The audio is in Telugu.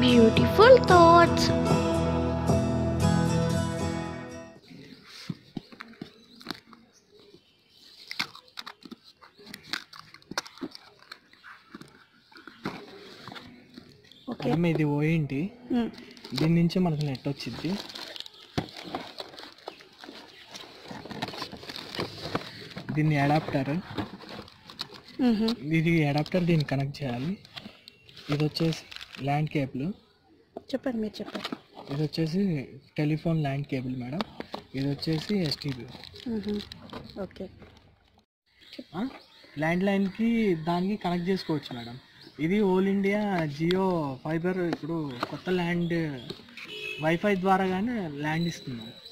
beautiful thoughts. ఓకే అమ్మ ఇది ఓయింటి దీని నుంచి మనకు నెట్ వచ్చింది దీన్ని అడాప్టర్ ఇది అడాప్టర్ దీన్ని కనెక్ట్ చేయాలి ఇది వచ్చేసి ల్యాండ్ కేబుల్ చెప్పండి మీరు చెప్పండి ఇది వచ్చేసి టెలిఫోన్ ల్యాండ్ కేబుల్ మేడం ఇది వచ్చేసి ఎస్టీబీ ఓకే ల్యాండ్ లైన్కి దానికి కనెక్ట్ చేసుకోవచ్చు మేడం ఇది ఓల్ ఇండియా జియో ఫైబర్ ఇప్పుడు కొత్త ల్యాండ్ వైఫై ద్వారా కానీ ల్యాండ్ ఇస్తున్నాం